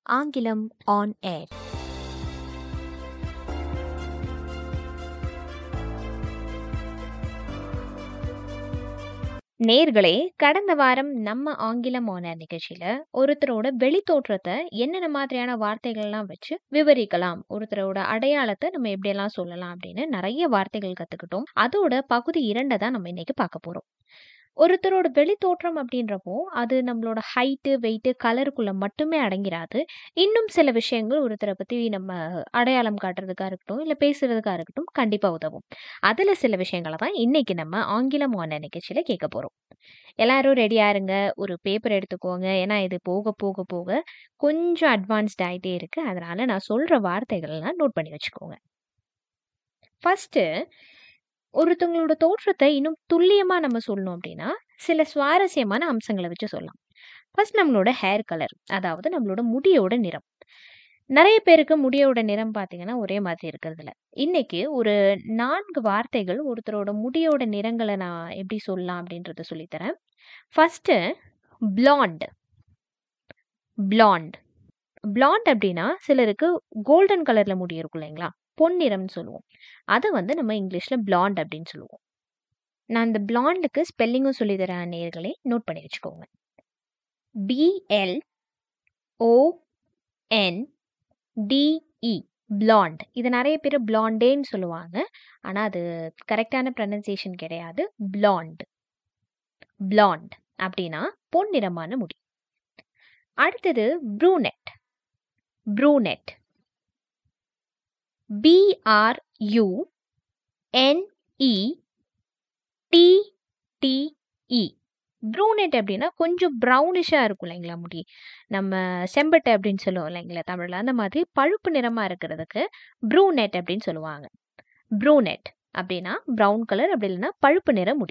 ஆங்கிலம் on air நேர்களே கடந்த வாரம் நம்ம ஆங்கிலம் ஆனர் நிகழ்ச்சியில ஒருத்தரோட வெளித்தோற்றத்தை என்னென்ன மாதிரியான வார்த்தைகள்லாம் வச்சு விவரிக்கலாம் ஒருத்தரோட அடையாளத்தை நம்ம எப்படியெல்லாம் சொல்லலாம் அப்படின்னு நிறைய வார்த்தைகள் கத்துக்கிட்டோம் அதோட பகுதி இரண்டை தான் நம்ம இன்னைக்கு பார்க்க போறோம் ஒருத்தரோட வெளித்தோற்றம் அப்படின்றப்போ அது நம்மளோட ஹைட்டு வெயிட்டு கலருக்குள்ள மட்டுமே அடங்கிராது இன்னும் சில விஷயங்கள் ஒருத்தரை பத்தி நம்ம அடையாளம் காட்டுறதுக்கா இருக்கட்டும் இல்லை பேசுறதுக்கா இருக்கட்டும் கண்டிப்பா உதவும் அதுல சில விஷயங்களை தான் இன்னைக்கு நம்ம ஆங்கிலம் ஆன நிகழ்ச்சியில கேட்க போறோம் எல்லாரும் ரெடியா இருங்க ஒரு பேப்பர் எடுத்துக்கோங்க ஏன்னா இது போக போக போக கொஞ்சம் அட்வான்ஸ்ட் ஆயிட்டே இருக்கு அதனால நான் சொல்ற வார்த்தைகள்லாம் நோட் பண்ணி வச்சுக்கோங்க ஃபர்ஸ்ட் ஒருத்தவங்களோட தோற்றத்தை இன்னும் துல்லியமா நம்ம சொல்லணும் அப்படின்னா சில சுவாரஸ்யமான அம்சங்களை வச்சு சொல்லலாம் ஃபர்ஸ்ட் நம்மளோட ஹேர் கலர் அதாவது நம்மளோட முடியோட நிறம் நிறைய பேருக்கு முடியோட நிறம் பார்த்தீங்கன்னா ஒரே மாதிரி இருக்கிறது இல்ல இன்னைக்கு ஒரு நான்கு வார்த்தைகள் ஒருத்தரோட முடியோட நிறங்களை நான் எப்படி சொல்லலாம் அப்படின்றத சொல்லித்தரேன் ஃபர்ஸ்ட் பிளாண்ட் பிளாண்ட் பிளாண்ட் அப்படின்னா சிலருக்கு கோல்டன் கலர்ல முடி இருக்கும் இல்லைங்களா பொன்னிறம்னு சொல்லுவோம் அதை வந்து நம்ம இங்கிலீஷ்ல பிளாண்ட் அப்படின்னு சொல்லுவோம் நான் இந்த பிளாண்டுக்கு ஸ்பெல்லிங்கும் சொல்லி தரேன் நேர்களே நோட் பண்ணி வச்சுக்கோங்க B L O N D E blonde இது நிறைய பேர் பிளாண்டேன்னு சொல்லுவாங்க ஆனால் அது கரெக்டான ப்ரனன்சியேஷன் கிடையாது பிளாண்ட் பிளாண்ட் அப்படின்னா பொன்னிறமான முடி அடுத்தது brunette brunette B R U N E T T E brunette அப்படின்னா கொஞ்சம் ப்ரௌனிஷாக இருக்கும் இல்லைங்களா முடி நம்ம செம்பட்டை அப்படின்னு சொல்லுவோம் இல்லைங்களா தமிழில் அந்த மாதிரி பழுப்பு நிறமாக இருக்கிறதுக்கு ப்ரூனெட் அப்படின்னு சொல்லுவாங்க ப்ரூனெட் அப்படின்னா ப்ரௌன் கலர் அப்படி இல்லைன்னா பழுப்பு நிற முடி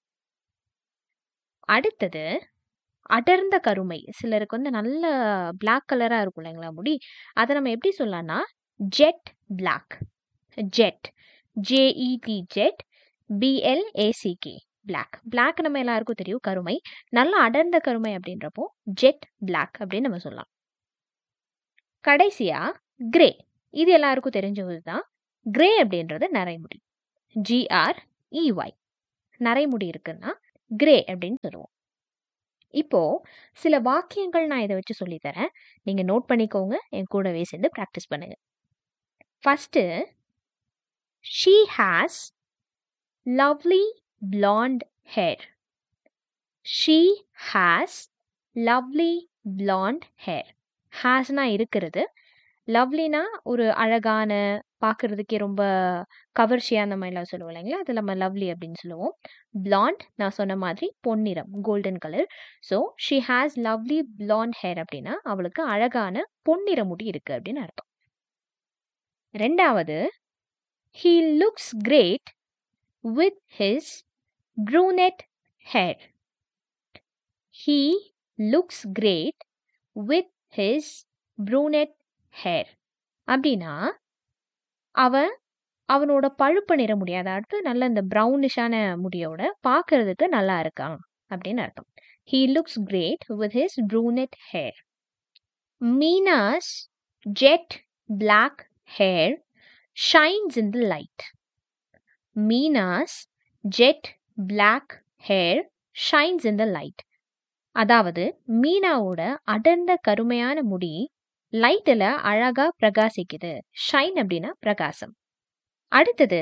அடுத்தது அடர்ந்த கருமை சிலருக்கு வந்து நல்ல பிளாக் கலராக இருக்கும் இல்லைங்களா முடி அதை நம்ம எப்படி சொல்லலாம்னா jet black jet J E T jet B L A C K black black நம்ம எல்லாருக்கும் தெரியும் கருமை நல்லா அடர்ந்த கருமை அப்படின்றப்போ ஜெட் பிளாக் அப்படின்னு நம்ம சொல்லலாம் கடைசியா கிரே இது எல்லாருக்கும் தெரிஞ்சது தான் கிரே அப்படின்றது நரைமுடி ஜிஆர் இஒய் நரைமுடி இருக்குன்னா கிரே அப்படின்னு சொல்லுவோம் இப்போ சில வாக்கியங்கள் நான் இதை வச்சு சொல்லித்தரேன் நீங்க நோட் பண்ணிக்கோங்க என் கூடவே சேர்ந்து ப்ராக்டிஸ் பண்ணுங்க first she has lovely blonde hair. She has lovely blonde hair. ஹாஸ்னா இருக்கிறது லவ்லினா ஒரு அழகான பார்க்கறதுக்கே ரொம்ப கவர்ச்சியாக அந்த மாதிரிலாம் சொல்லுவோம் இல்லைங்களா அது நம்ம லவ்லி அப்படின்னு சொல்லுவோம் பிளாண்ட் நான் சொன்ன மாதிரி பொன்னிறம் golden colour so she has lovely blonde hair அப்படின்னா அவளுக்கு அழகான பொன்னிற முடி இருக்கு அப்படின்னு அர்த்தம் ரெண்டாவது he looks great with his brunette hair. He looks great with his brunette hair. அப்படின்னா அவன் அவனோட பழுப்பு நிற முடி அதாவது நல்ல இந்த ப்ரௌனிஷான முடியோட பார்க்கறதுக்கு நல்லா இருக்கான் அப்படின்னு அர்த்தம் he looks great with his brunette hair Meena's jet black hair shines in the light Meena's jet black hair shines in the light அதாவது மீனாவோட அடர்ந்த கருமையான முடி லைட்டில் அழகா பிரகாசிக்குது ஷைன் அப்படின்னா பிரகாசம் அடுத்தது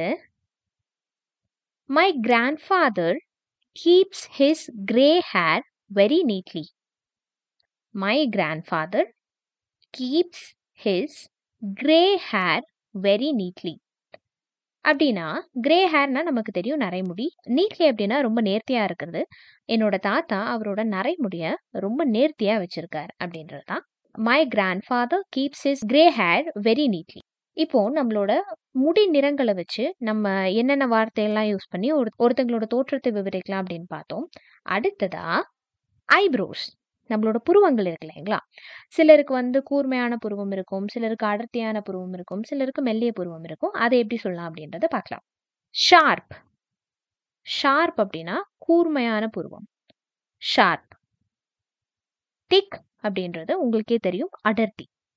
my grandfather keeps his grey hair very neatly my grandfather keeps his grey hair very neatly அப்படின்னா கிரே ஹேர்னா நமக்கு தெரியும் நரைமுடி நீட்லி அப்படின்னா ரொம்ப நேர்த்தியா இருக்கிறது என்னோட தாத்தா அவரோட நரைமுடிய ரொம்ப நேர்த்தியா வச்சிருக்காரு அப்படின்றது தான் my grandfather keeps is grey hair very neatly இப்போ நம்மளோட முடி நிறங்களை வச்சு நம்ம என்னென்ன வார்த்தையெல்லாம் யூஸ் பண்ணி ஒரு ஒருத்தங்களோட தோற்றத்தை விவரிக்கலாம் அப்படின்னு பார்த்தோம் அடுத்ததா ஐப்ரோஸ் நம்மளோட புருவங்கள் இருக்கு இல்லைங்களா சிலருக்கு வந்து கூர்மையான புருவம் இருக்கும் சிலருக்கு அடர்த்தியான புருவம் இருக்கும் சிலருக்கு மெல்லிய புருவம் இருக்கும் அதை எப்படி சொல்லலாம் அப்படின்றத பார்க்கலாம் ஷார்ப் ஷார்ப் அப்படின்னா கூர்மையான புருவம் ஷார்ப் திக் அப்படின்றது உங்களுக்கே தெரியும் அடர்த்தி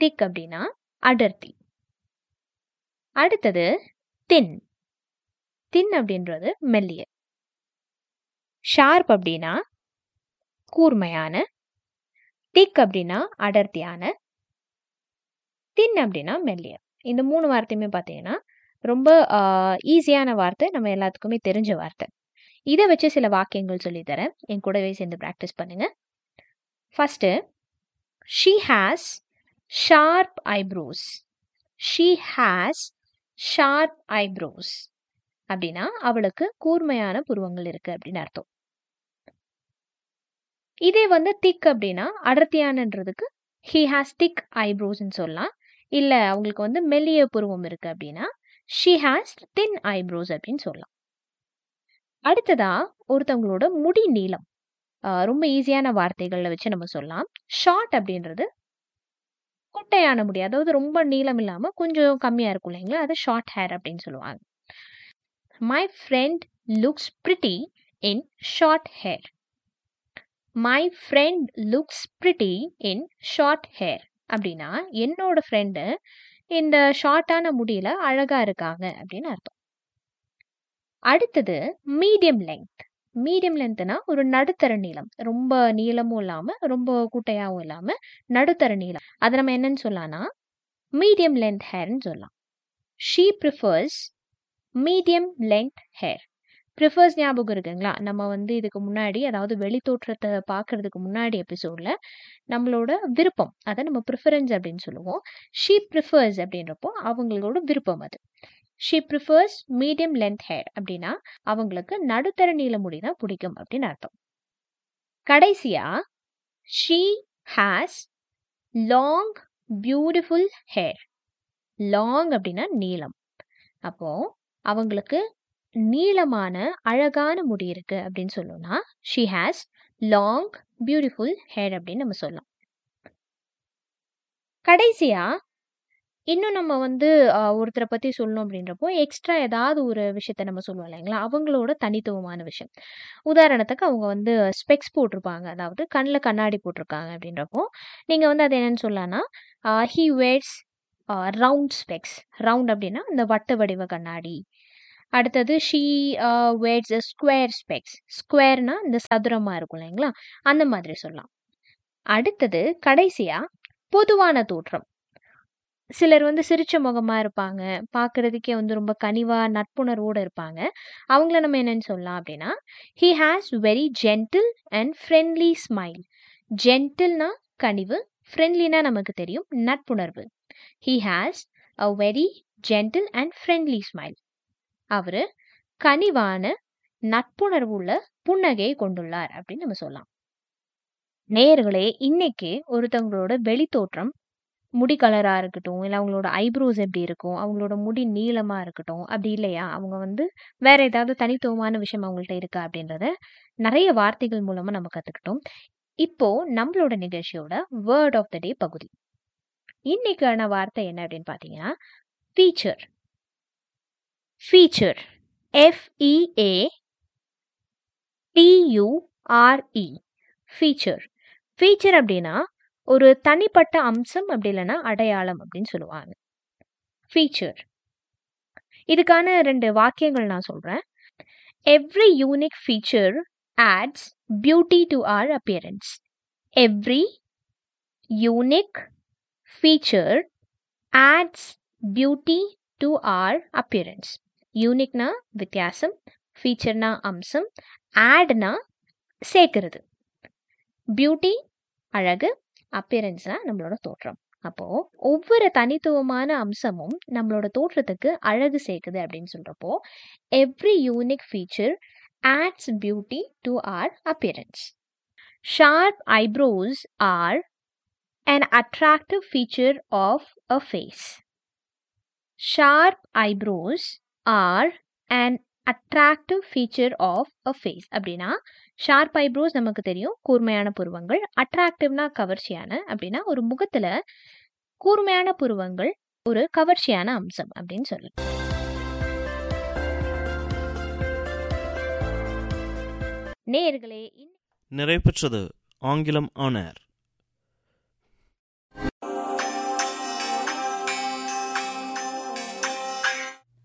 திக் அப்படின்னா அடர்த்தி அடுத்தது தின் தின் அப்படின்றது மெல்லிய ஷார்ப் அப்படின்னா கூர்மையான திக் அப்படின்னா அடர்த்தியான தின் அப்படின்னா மெல்லிய இந்த மூணு வார்த்தையுமே பார்த்தீங்கன்னா ரொம்ப ஈஸியான வார்த்தை நம்ம எல்லாத்துக்குமே தெரிஞ்ச வார்த்தை இதை வச்சு சில வாக்கியங்கள் சொல்லித்தரேன் என் கூடவே சேர்ந்து ப்ராக்டிஸ் பண்ணுங்க first she has sharp eyebrows she has sharp eyebrows அப்படின்னா அவளுக்கு கூர்மையான புருவங்கள் இருக்கு அப்படின்னு அர்த்தம் இதே வந்து திக் அப்படின்னா அடர்த்தியானன்றதுக்கு ஹி ஹாஸ் திக் ஐப்ரோஸ்ன்னு சொல்லலாம் இல்லை அவங்களுக்கு வந்து மெல்லிய புருவம் இருக்கு அப்படின்னா ஷி ஹாஸ் தின் ஐப்ரோஸ் அப்படின்னு சொல்லலாம் அடுத்ததா ஒருத்தவங்களோட முடி நீளம் ரொம்ப ஈஸியான வார்த்தைகளில் வச்சு நம்ம சொல்லலாம் ஷார்ட் அப்படின்றது குட்டையான முடி அதாவது ரொம்ப நீளம் இல்லாமல் கொஞ்சம் கம்மியாக இருக்கும் இல்லைங்களா அது ஷார்ட் ஹேர் அப்படின்னு சொல்லுவாங்க my friend looks pretty in short hair my friend looks pretty in short hair அப்படின்னா என்னோட ஃப்ரெண்டு இந்த ஷார்ட்டான முடியில அழகா இருக்காங்க அப்படின்னு அர்த்தம் அடுத்தது மீடியம் லெங்க் மீடியம் லென்த்னா ஒரு நடுத்தர நீளம் ரொம்ப நீளமும் இல்லாம ரொம்ப கூட்டையாவும் இல்லாம நடுத்தர நீளம் அதை நம்ம என்னன்னு சொல்லலாம்னா மீடியம் லென்த் ஹேர்னு சொல்லலாம் she prefers medium length hair prefers ஞாபகம் இருக்குங்களா நம்ம வந்து இதுக்கு முன்னாடி அதாவது வெளித்தோற்றத்தை பார்க்கறதுக்கு முன்னாடி எபிசோடில் நம்மளோட விருப்பம் அதை நம்ம ப்ரிஃபரன்ஸ் அப்படின்னு சொல்லுவோம் ஷீ ப்ரிஃபர்ஸ் அப்படின்றப்போ அவங்களோட விருப்பம் அது she prefers medium length hair அப்படின்னா அவங்களுக்கு நடுத்தர நீள முடி தான் பிடிக்கும் அப்படின்னு அர்த்தம் கடைசியா she has long beautiful hair long அப்படின்னா நீளம் அப்போ அவங்களுக்கு நீளமான அழகான முடி இருக்கு அப்படின்னு சொல்லணும்னா she has long beautiful hair அப்படின்னு நம்ம சொல்லலாம் கடைசியா இன்னும் நம்ம வந்து ஒருத்தரை பற்றி சொல்லணும் அப்படின்றப்போ எக்ஸ்ட்ரா ஏதாவது ஒரு விஷயத்த நம்ம சொல்லுவோம் இல்லைங்களா அவங்களோட தனித்துவமான விஷயம் உதாரணத்துக்கு அவங்க வந்து ஸ்பெக்ஸ் போட்டிருப்பாங்க அதாவது கண்ணில் கண்ணாடி போட்டிருக்காங்க அப்படின்றப்போ நீங்கள் வந்து அது என்னன்னு சொல்லலாம்னா he wears round specs round அப்படின்னா இந்த வட்ட வடிவ கண்ணாடி அடுத்தது ஷீ வேர்ட்ஸ் ஸ்கொயர் ஸ்பெக்ஸ் ஸ்கொயர்னா இந்த சதுரமாக இருக்கும் இல்லைங்களா அந்த மாதிரி சொல்லலாம் அடுத்தது கடைசியாக பொதுவான தோற்றம் சிலர் வந்து சிரிச்ச முகமாக இருப்பாங்க பார்க்குறதுக்கே வந்து ரொம்ப கனிவாக நட்புணர்வோடு இருப்பாங்க அவங்கள நம்ம என்னென்னு சொல்லலாம் அப்படின்னா he has very gentle and friendly smile ஜென்டில்னா கனிவு ஃப்ரெண்ட்லினா நமக்கு தெரியும் நட்புணர்வு he has a very gentle and friendly smile அவர் கனிவான நட்புணர்வுள்ள புன்னகையை கொண்டுள்ளார் அப்படின்னு நம்ம சொல்லலாம் நேயர்களே இன்னைக்கு ஒருத்தவங்களோட வெளித்தோற்றம் முடி கலராக இருக்கட்டும் இல்லை அவங்களோட ஐப்ரோஸ் எப்படி இருக்கும் அவங்களோட முடி நீளமாக இருக்கட்டும் அப்படி இல்லையா அவங்க வந்து வேற ஏதாவது தனித்துவமான விஷயம் அவங்கள்ட்ட இருக்கா அப்படின்றத நிறைய வார்த்தைகள் மூலமாக நம்ம கற்றுக்கிட்டோம் இப்போ நம்மளோட நிகழ்ச்சியோட வேர்ட் ஆஃப் த டே பகுதி இன்னைக்கான வார்த்தை என்ன அப்படின்னு பார்த்தீங்கன்னா feature feature F E A T U R E feature feature அப்படின்னா ஒரு தனிப்பட்ட அம்சம் அப்படி இல்லைன்னா அடையாளம் அப்படின்னு சொல்லுவாங்க ஃபீச்சர் இதுக்கான ரெண்டு வாக்கியங்கள் நான் சொல்கிறேன் every unique feature adds beauty to our appearance every unique feature adds beauty to our appearance யூனிக்னா வித்தியாசம் ஃபீச்சர்னா அம்சம் ஆட்னா சேர்க்கறது பியூட்டி அழகு அப்பியரன்ஸ்னா நம்மளோட தோற்றம் அப்போ ஒவ்வொரு தனித்துவமான அம்சமும் நம்மளோட தோற்றத்துக்கு அழகு சேர்க்குது அப்படின்னு சொல்றப்போ every unique feature adds beauty to our appearance sharp eyebrows are an attractive feature of a face. Sharp eyebrows are an attractive feature of a face. அப்படின்னா ஷார்ப் ஐப்ரோஸ் நமக்கு தெரியும் கூர்மையான புருவங்கள் அட்ராக்டிவ்னா கவர்ச்சியான அப்படின்னா ஒரு முகத்துல கூர்மையான புருவங்கள் ஒரு கவர்ச்சியான அம்சம் அப்படின்னு சொல்லலாம் நேயர்களே நிறைவு பெற்றது ஆங்கிலம் ஆனர்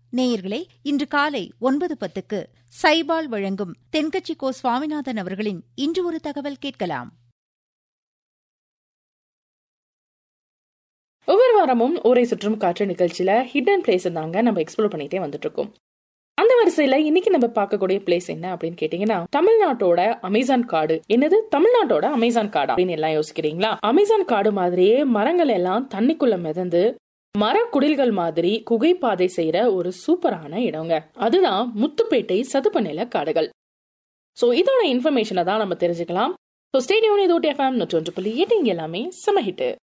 நேயர்களே இன்று காலை ஒன்பது பத்துக்கு சைபால் வழங்கும் தென்கட்சி கோ சுவாமிநாதன் அவர்களின் இன்று ஒரு தகவல் கேட்கலாம் ஒவ்வொரு வாரமும் ஊரை சுற்றும் காற்று நிகழ்ச்சியில ஹிடன் பிளேஸ் தாங்க நம்ம எக்ஸ்ப்ளோர் பண்ணிட்டே வந்துட்டு இருக்கோம் அந்த வரிசையில இன்னைக்கு நம்ம பார்க்கக்கூடிய பிளேஸ் என்ன அப்படின்னு கேட்டீங்கன்னா தமிழ்நாட்டோட அமேசான் காடு என்னது தமிழ்நாட்டோட அமேசான் காடு அப்படின்னு எல்லாம் யோசிக்கிறீங்களா அமேசான் காடு மாதிரியே மரங்கள் எல்லாம் தண்ணிக்குள்ள மிதந்து மரக்குடில்கள் மாதிரி குகை பாதை செய்யற ஒரு சூப்பரான இடங்க அதுதான் முத்துப்பேட்டை சதுப்பு நில காடுகள் சோ இதோட இன்ஃபர்மேஷனை தான் நம்ம தெரிஞ்சுக்கலாம் ஸோ ஸ்டேடியோன் இது எஃப்எம் நூற்றி ஒன்று புள்ளி எட்டு இங்க எல்லாமே சமஹிட்டு